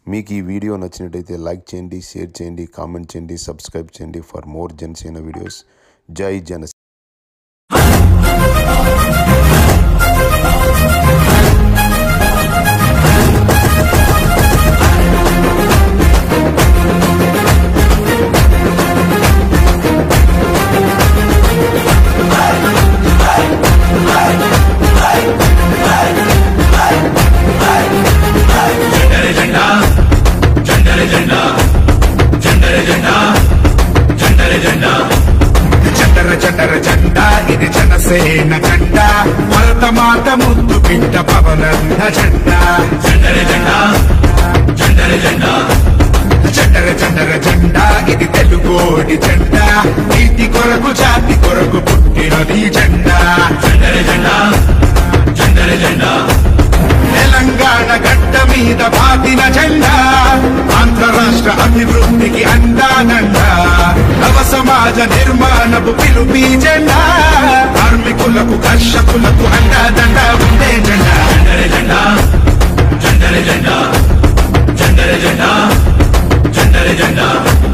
మీకు ఈ వీడియో నచ్చినట్టయితే లైక్ చేయండి షేర్ చేయండి కామెంట్ చేయండి సబ్స్క్రైబ్ చేయండి ఫర్ మోర్ జనసేన వీడియోస్ జై జనసేన చండర చండర జెండా ఇది జనసేన జెండా భరత మాత ముద్దు బిడ్డ పవనంద జెండా చండర జెండా చండర జెండా చండర చండర జెండా ఇది తెలుగోడి జెండా నీతి కొరకు జాతి కొరకు పుట్టినది జెండా చండర జెండా చండర జెండా తెలంగాణ గడ్డ మీద బాతిన జెండా ఆంధ్ర రాష్ట్ర అభివృద్ధికి అందానండ నవ సమాజ నిర్మాణపు పిలుపి జెండా కార్మికులకు కర్షకులకు అండాదండ ఉండే జెండా జెండర జెండా జెండర జెండా జెండర జెండా జెండర జెండా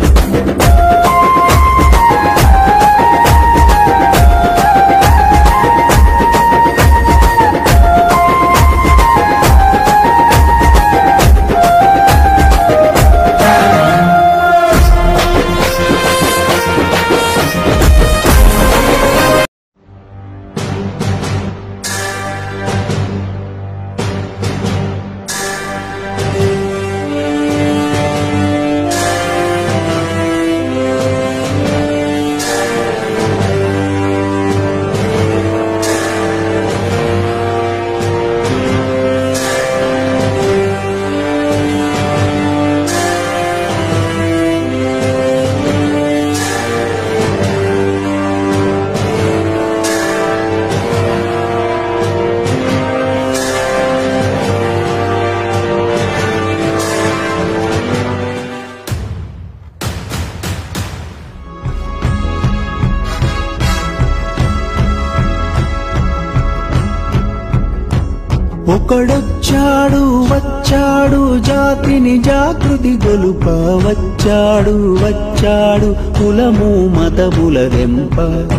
ఒకడొచ్చాడు వచ్చాడు జాతిని జాగృతి గొలుప వచ్చాడు వచ్చాడు కులము మతముల దెంప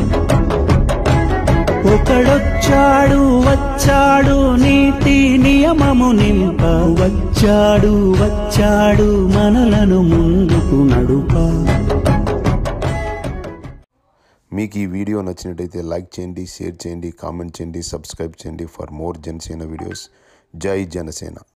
ఒకడొచ్చాడు వచ్చాడు నీతి నియమము నింప వచ్చాడు వచ్చాడు మనలను ముందుకు నడుపా మీకు ఈ వీడియో నచ్చినట్టయితే లైక్ చేయండి షేర్ చేయండి కామెంట్ చేయండి సబ్స్క్రైబ్ చేయండి ఫర్ మోర్ జనసేన వీడియోస్ జై జనసేన